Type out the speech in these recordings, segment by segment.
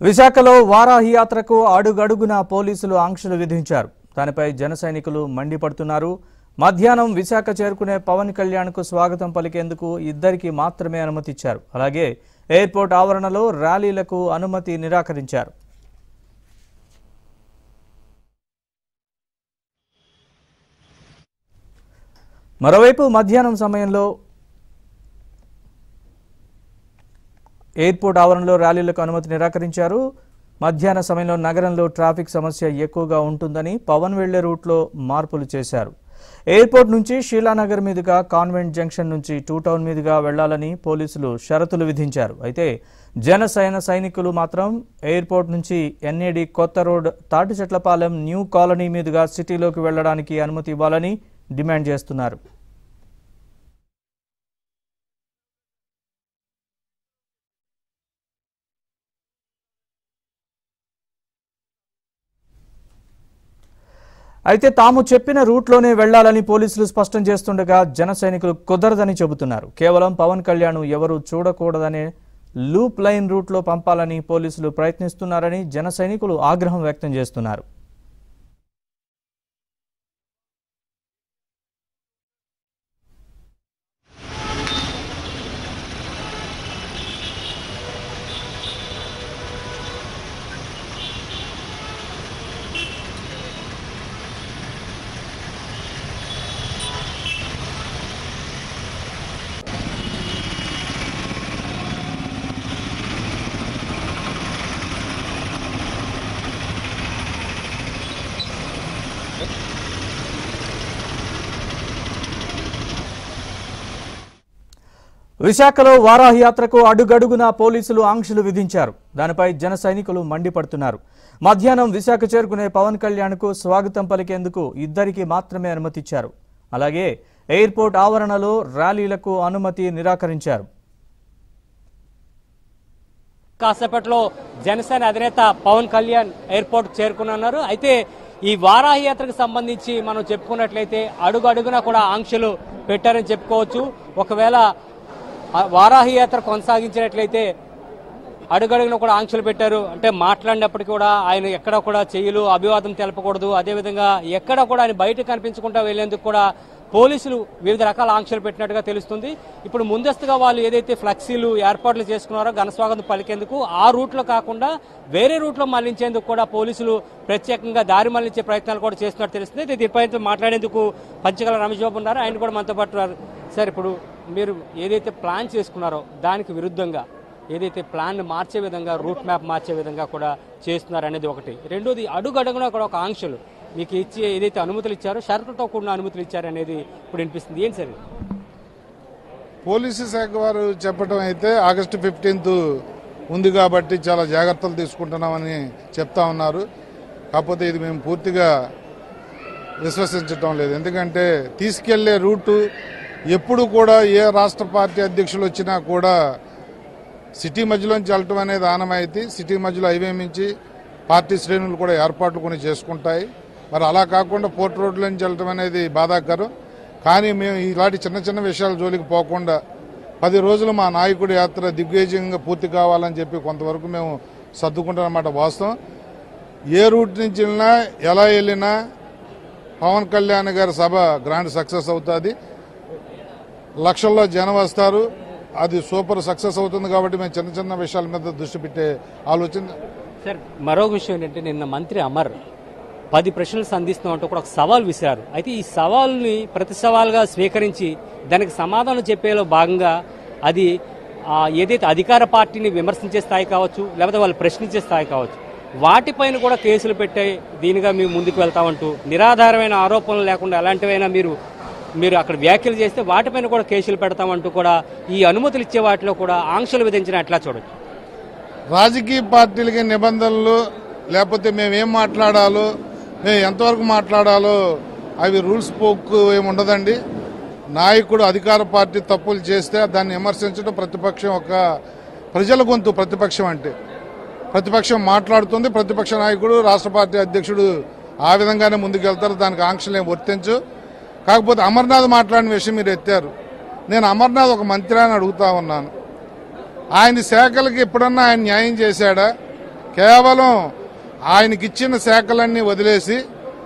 విశాఖలో వారాహి యాత్రకు అడుగడుగున పోలీసులు ఆంక్షలు విధించారు దానిపై జన సైనికులు మండిపడుతున్నారు మధ్యాహ్నం విశాఖ చేరుకునే పవన్ కళ్యాణ్కు స్వాగతం పలికేందుకు ఇద్దరికి మాత్రమే అనుమతి ఇచ్చారు అలాగే ఎయిర్పోర్ట్ ఆవరణలో ర్యాలీలకు అనుమతి నిరాకరించారు మరోవైపు మధ్యాహ్నం సమయంలో ఎయిర్పోర్ట్ ఆవరణలో ర్యాలీలకు అనుమతి నిరాకరించారు మధ్యాహ్న సమయంలో నగరంలో ట్రాఫిక్ సమస్య ఎక్కువగా ఉంటుందని పవన్ వెళ్లే రూట్లో మార్పులు చేశారు ఎయిర్పోర్ట్ నుంచి షీలానగర్ మీదుగా కాన్వెంట్ జంక్షన్ నుంచి టూ టౌన్ మీదుగా వెళ్లాలని పోలీసులు షరతులు విధించారు అయితే జనసేన సైనికులు మాత్రం ఎయిర్పోర్ట్ నుంచి ఎన్ఏడి కొత్త రోడ్ తాటిచెట్లపాలెం న్యూ కాలనీ మీదుగా సిటీలోకి వెళ్లడానికి అనుమతి ఇవ్వాలని డిమాండ్ చేస్తున్నారు అయితే తాము చెప్పిన రూట్లోనే వెళ్లాలని పోలీసులు స్పష్టం చేస్తుండగా జన సైనికులు కుదరదని చెబుతున్నారు కేవలం పవన్ కళ్యాణ్ ఎవరు చూడకూడదనే లూప్ లైన్ రూట్లో పంపాలని పోలీసులు ప్రయత్నిస్తున్నారని జన సైనికులు ఆగ్రహం వ్యక్తం చేస్తున్నారు విశాఖలో వారాహి యాత్రకు అడుగడుగున పోలీసులు ఆంక్షలు విధించారు దానిపై జన సైనికులు మండిపడుతున్నారు మధ్యాహ్నం విశాఖ చేరుకునే పవన్ కళ్యాణ్కు స్వాగతం పలికేందుకు ఇద్దరికి మాత్రమే అనుమతిచ్చారు అలాగే ఎయిర్పోర్ట్ ఆవరణలో ర్యాలీలకు అనుమతి నిరాకరించారు కాసేపట్లో జనసేన అధినేత పవన్ కళ్యాణ్ ఎయిర్పోర్ట్ చేరుకున్నారు అయితే ఈ వారాహి యాత్రకు సంబంధించి మనం చెప్పుకున్నట్లయితే అడుగు అడుగునా కూడా ఆంక్షలు పెట్టారని చెప్పుకోవచ్చు ఒకవేళ ఆ వారాహి యాత్ర కొనసాగించినట్లయితే అడుగడుగున కూడా ఆంక్షలు పెట్టారు అంటే మాట్లాడినప్పటికీ కూడా ఆయన ఎక్కడ కూడా చెయ్యలు అభివాదం తెలపకూడదు అదేవిధంగా ఎక్కడ కూడా ఆయన బయట కనిపించకుండా వెళ్లేందుకు కూడా పోలీసులు వివిధ రకాల ఆంక్షలు పెట్టినట్టుగా తెలుస్తుంది ఇప్పుడు ముందస్తుగా వాళ్ళు ఏదైతే ఫ్లెక్సీలు ఏర్పాట్లు చేసుకున్నారో ఘనస్వాగతం పలికేందుకు ఆ రూట్లో కాకుండా వేరే రూట్లో మళ్లించేందుకు కూడా పోలీసులు ప్రత్యేకంగా దారి మళ్లించే ప్రయత్నాలు కూడా చేస్తున్నట్టు తెలుస్తుంది అయితే దీనిపై మాట్లాడేందుకు పంచగల రమేష్ బాబు ఉన్నారు ఆయన కూడా మనతో పాటు ఉన్నారు సార్ ఇప్పుడు మీరు ఏదైతే ప్లాన్ చేసుకున్నారో దానికి విరుద్ధంగా ఏదైతే ప్లాన్ మార్చే విధంగా రూట్ మ్యాప్ మార్చే విధంగా కూడా చేస్తున్నారు అనేది ఒకటి రెండోది అడుగు అడుగునా కూడా ఒక ఆంక్షలు మీకు ఇచ్చి ఏదైతే అనుమతులు ఇచ్చారో షరతులతో కూడిన అనుమతులు ఇచ్చారు అనేది ఇప్పుడు వినిపిస్తుంది ఏంటి సార్ ఇది? పోలీసు శాఖ వారు చెప్పడం అయితే ఆగస్టు ఫిఫ్టీన్త్ ఉంది కాబట్టి చాలా జాగ్రత్తలు తీసుకుంటున్నామని చెప్తా ఉన్నారు కాకపోతే ఇది మేము పూర్తిగా విశ్వసించటం లేదు ఎందుకంటే తీసుకెళ్లే రూటు ఎప్పుడు కూడా ఏ రాష్ట్ర పార్టీ అధ్యక్షులు వచ్చినా కూడా సిటీ మధ్యలోంచి వెళ్ళటం అనేది ఆనమైతే సిటీ మధ్యలో హైవే నుంచి పార్టీ శ్రేణులు కూడా ఏర్పాట్లు కొన్ని చేసుకుంటాయి మరి అలా కాకుండా పోర్ట్ రోడ్లోంచి వెళ్ళటం అనేది బాధాకరం కానీ మేము ఇలాంటి చిన్న చిన్న విషయాల జోలికి పోకుండా పది రోజులు మా నాయకుడి యాత్ర దిగ్విజయంగా పూర్తి కావాలని చెప్పి కొంతవరకు మేము సర్దుకుంటామన్నమాట వాస్తవం ఏ రూట్ నుంచి వెళ్ళినా ఎలా వెళ్ళినా పవన్ కళ్యాణ్ గారి సభ గ్రాండ్ సక్సెస్ అవుతుంది లక్షల్లో జనం వస్తారు అది సూపర్ సక్సెస్ అవుతుంది కాబట్టి మేము చిన్న చిన్న విషయాల మీద దృష్టి పెట్టే ఆలోచన సార్ మరొక విషయం ఏంటంటే నిన్న మంత్రి అమర్ పది ప్రశ్నలు సంధిస్తున్నామంటూ కూడా ఒక సవాల్ విసిరారు అయితే ఈ సవాల్ని ప్రతి సవాల్గా స్వీకరించి దానికి సమాధానం చెప్పేలో భాగంగా అది ఆ, ఏదైతే అధికార పార్టీని విమర్శించే స్థాయి కావచ్చు లేకపోతే వాళ్ళు ప్రశ్నించే స్థాయి కావచ్చు వాటిపైన కూడా కేసులు పెట్టాయి దీనిగా మేము ముందుకు వెళ్తామంటూ నిరాధారమైన ఆరోపణలు లేకుండా ఎలాంటివైనా మీరు మీరు అక్కడ వ్యాఖ్యలు చేస్తే వాటిపైన కూడా కేసులు పెడతామంటూ కూడా ఈ అనుమతులు ఇచ్చే వాటిలో కూడా ఆంక్షలు విధించిన ఎట్లా చూడొచ్చు రాజకీయ పార్టీలకి నిబంధనలు లేకపోతే మేము ఏం మాట్లాడాలో మేము ఎంతవరకు మాట్లాడాలో అవి రూల్స్ బుక్ ఏమి ఉండదండి నాయకుడు అధికార పార్టీ తప్పులు చేస్తే దాన్ని విమర్శించడం ప్రతిపక్షం ఒక ప్రజల గొంతు ప్రతిపక్షం అంటే ప్రతిపక్షం మాట్లాడుతుంది ప్రతిపక్ష నాయకుడు రాష్ట్ర పార్టీ అధ్యక్షుడు ఆ విధంగానే ముందుకెళ్తారు దానికి ఆంక్షలు ఏం వర్తించు కాకపోతే అమర్నాథ్ మాట్లాడిన విషయం మీరు ఎత్తారు నేను అమర్నాథ్ ఒక మంత్రి అని అడుగుతా ఉన్నాను ఆయన శాఖలకి ఎప్పుడన్నా ఆయన న్యాయం చేశాడా కేవలం ఆయనకిచ్చిన శాఖలన్నీ వదిలేసి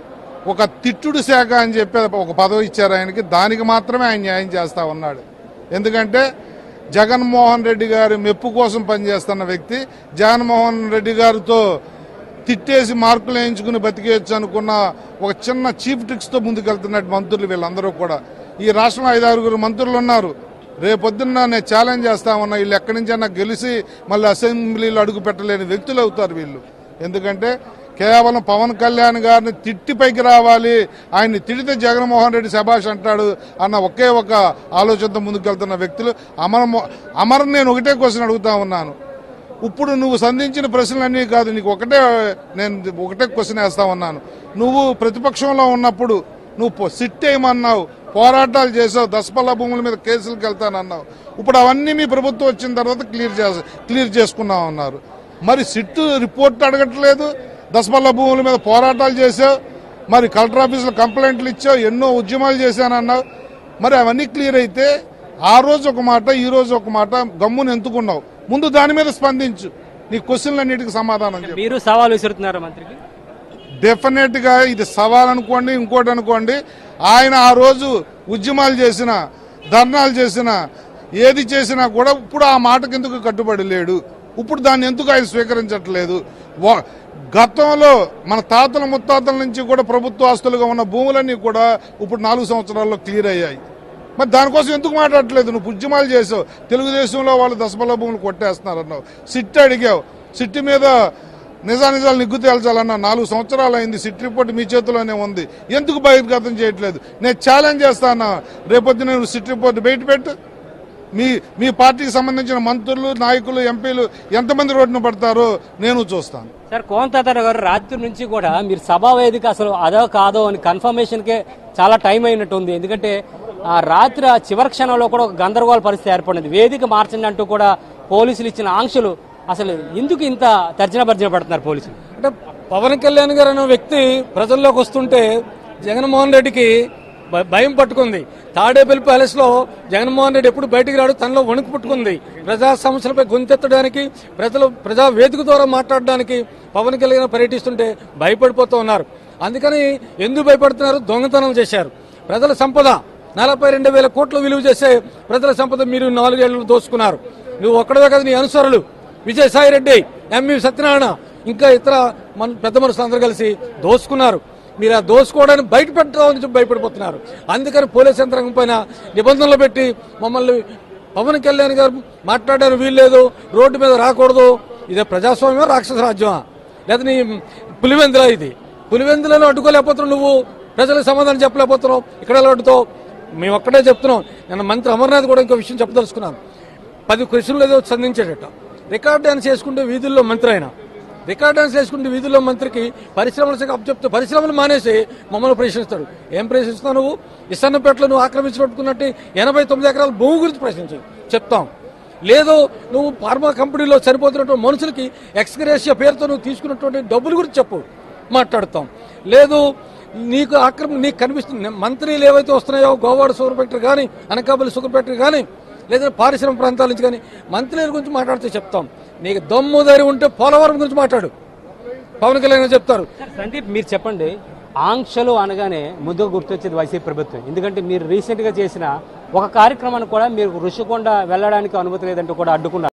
ఒక తిట్టుడు శాఖ అని చెప్పి ఒక పదవి ఇచ్చారు ఆయనకి దానికి మాత్రమే ఆయన న్యాయం చేస్తా ఉన్నాడు ఎందుకంటే జగన్మోహన్ రెడ్డి గారి మెప్పు కోసం పనిచేస్తున్న వ్యక్తి జగన్మోహన్ రెడ్డి గారితో తిట్టేసి మార్కులు వేయించుకుని బతికేయచ్చు అనుకున్న ఒక చిన్న చీఫ్ ట్రిక్స్తో ముందుకెళ్తున్నట్టు మంత్రులు వీళ్ళందరూ కూడా ఈ రాష్ట్రంలో ఐదు ఆరుగురు మంత్రులు ఉన్నారు రేపొద్దున్న నేను ఛాలెంజ్ చేస్తా ఉన్నా వీళ్ళు ఎక్కడి నుంచైనా గెలిచి మళ్ళీ అసెంబ్లీలో అడుగు పెట్టలేని వ్యక్తులు అవుతారు వీళ్ళు ఎందుకంటే కేవలం పవన్ కళ్యాణ్ గారిని తిట్టి పైకి రావాలి ఆయన్ని తిడితే జగన్మోహన్ రెడ్డి శభాష్ అంటాడు అన్న ఒకే ఒక ఆలోచనతో ముందుకెళ్తున్న వ్యక్తులు అమర అమర్ నేను ఒకటే క్వశ్చన్ అడుగుతా ఉన్నాను ఇప్పుడు నువ్వు సంధించిన ప్రశ్నలన్నీ కాదు నీకు ఒకటే నేను ఒకటే క్వశ్చన్ వేస్తా ఉన్నాను నువ్వు ప్రతిపక్షంలో ఉన్నప్పుడు నువ్వు పో- సిట్ వేయమన్నావు పోరాటాలు చేసావు దశపల్ల భూముల మీద కేసులకు వెళ్తానన్నావు ఇప్పుడు అవన్నీ మీ ప్రభుత్వం వచ్చిన తర్వాత క్లియర్ చేస క్లియర్ చేసుకున్నావు అన్నారు మరి సిట్ రిపోర్ట్ అడగట్లేదు దశపల్ల భూముల మీద పోరాటాలు చేసావు మరి కలెక్టర్ ఆఫీసులో కంప్లైంట్లు ఇచ్చావు ఎన్నో ఉద్యమాలు చేశానన్నావు మరి అవన్నీ క్లియర్ అయితే ఆ రోజు ఒక మాట ఈ రోజు ఒక మాట గమ్మును ఎంతుకున్నావు ముందు దాని మీద స్పందించు నీ క్వశ్చన్లన్నిటికీ సమాధానం చెప్పు మీరు సవాల్ విసురుతున్నారు మంత్రికి డెఫినెట్ గా ఇది సవాల్ అనుకోండి ఇంకోటి అనుకోండి ఆయన ఆ రోజు ఉద్యమాలు చేసిన ధర్నాలు చేసిన ఏది చేసినా కూడా ఇప్పుడు ఆ మాటకి ఎందుకు కట్టుబడి లేడు ఇప్పుడు దాన్ని ఎందుకు ఆయన స్వీకరించట్లేదు వా- గతంలో మన తాతల ముత్తాతల నుంచి కూడా ప్రభుత్వ ఆస్తులుగా ఉన్న భూములన్నీ కూడా ఇప్పుడు నాలుగు సంవత్సరాల్లో క్లియర్ అయ్యాయి మరి దానికోసం ఎందుకు మాట్లాడట్లేదు నువ్వు ఉద్యమాలు చేసావు తెలుగుదేశంలో వాళ్ళు దశబల భూములు కొట్టేస్తున్నారు అన్నావు సిట్ అడిగావు సిట్ మీద నిజానిజాలు నిగ్గు తేల్చాలన్న నాలుగు సంవత్సరాలు అయింది సిట్ రిపోర్ట్ మీ చేతిలోనే ఉంది ఎందుకు బహిర్గతం చేయట్లేదు నేను ఛాలెంజ్ చేస్తాను రేపొద్దు నేను సిట్ రిపోర్ట్ బయట పెట్టు మీ మీ పార్టీకి సంబంధించిన మంత్రులు నాయకులు ఎంపీలు ఎంతమంది రోడ్డున పడతారో నేను చూస్తాను సార్ కోంతాతర గారు రాత్రి నుంచి కూడా మీరు సభా వేదిక అసలు అదో కాదో అని కన్ఫర్మేషన్కే చాలా టైం అయినట్టు ఉంది ఎందుకంటే ఆ రాత్రి ఆ చివరి క్షణంలో కూడా ఒక గందరగోళ పరిస్థితి ఏర్పడింది వేదిక మార్చండి అంటూ కూడా పోలీసులు ఇచ్చిన ఆంక్షలు అసలు ఎందుకు ఇంత తర్జన భర్జన పడుతున్నారు పోలీసులు అంటే పవన్ కళ్యాణ్ గారు అనే వ్యక్తి ప్రజల్లోకి వస్తుంటే జగన్మోహన్ రెడ్డికి భ- భయం పట్టుకుంది తాడేపల్లి ప్యాలెస్ లో జగన్మోహన్ రెడ్డి ఎప్పుడు బయటికి రాడు తనలో వణుకు పుట్టుకుంది ప్రజా సమస్యలపై గొంతెత్తడానికి ప్రజలు ప్రజా వేదిక ద్వారా మాట్లాడడానికి పవన్ కళ్యాణ్ పర్యటిస్తుంటే భయపడిపోతూ ఉన్నారు అందుకని ఎందుకు భయపడుతున్నారు దొంగతనం చేశారు ప్రజల సంపద నలభై రెండు వేల కోట్లు విలువ చేసే ప్రజల సంపద మీరు నాలుగేళ్లు దోచుకున్నారు నువ్వు ఒక్కడవే కదా నీ అనుసరులు విజయసాయి రెడ్డి ఎంవి సత్యనారాయణ ఇంకా ఇతర మన పెద్ద మనుషులు అందరూ కలిసి దోసుకున్నారు మీరు ఆ దోసుకోవడానికి బయట పెట్టడం నుంచి భయపడిపోతున్నారు అందుకని పోలీస్ యంత్రాంగం పైన నిబంధనలు పెట్టి మమ్మల్ని పవన్ కళ్యాణ్ గారు మాట్లాడారు వీల్లేదు రోడ్డు మీద రాకూడదు ఇదే ప్రజాస్వామ్యం రాక్షస రాజ్యమా లేదా నీ పులివెందుల ఇది పులివెందులను అడ్డుకోలేకపోతున్నావు నువ్వు ప్రజలకు సమాధానం చెప్పలేకపోతున్నావు ఇక్కడ ఎలా అడ్డుతావు మేము ఒక్కడే చెప్తున్నాం నిన్న మంత్రి అమర్నాథ్ కూడా ఇంకో విషయం చెప్పదలుచుకున్నాను పది క్వశ్చన్లు ఏదో సంధించాడట రికార్డ్ డాన్స్ చేసుకుంటే వీధుల్లో మంత్రి ఆయన రికార్డ్ డాన్స్ చేసుకుంటే వీధుల్లో మంత్రికి పరిశ్రమల శాఖ చెప్తే పరిశ్రమలు మానేసి మమ్మల్ని ప్రశ్నిస్తాడు ఏం ప్రశ్నిస్తున్నావు నువ్వు ఇసన్నపేటలో నువ్వు ఆక్రమించినట్టుకున్నట్టు ఎనభై తొమ్మిది ఎకరాల భూమి గురించి ప్రశ్నించు చెప్తాం లేదు నువ్వు ఫార్మా కంపెనీలో చనిపోతున్నటువంటి మనుషులకి ఎక్స్గ్రేషియా పేరుతో నువ్వు తీసుకున్నటువంటి డబ్బుల గురించి చెప్పు మాట్లాడతాం లేదు నీకు ఆక్రమణ నీకు కనిపిస్తుంది మంత్రులు ఏవైతే వస్తున్నాయో గోవాడ షుగర్ ఫ్యాక్టరీ కానీ అనకాపల్లి షుగర్ ఫ్యాక్టరీ కానీ లేదా పారిశ్రామిక ప్రాంతాల నుంచి కానీ మంత్రుల గురించి మాట్లాడితే చెప్తాం నీకు దమ్ము ధైర్యం ఉంటే పోలవరం గురించి మాట్లాడు పవన్ కళ్యాణ్ గారు చెప్తారు సార్ సందీప్ మీరు చెప్పండి ఆంక్షలు అనగానే ముందుగా గుర్తొచ్చేది వైసీపీ ప్రభుత్వం ఎందుకంటే మీరు రీసెంట్ గా చేసిన ఒక కార్యక్రమాన్ని కూడా మీరు ఋషికొండ వెళ్ళడానికి అనుమతి లేదంటూ కూడా అడ్డుకున్నారు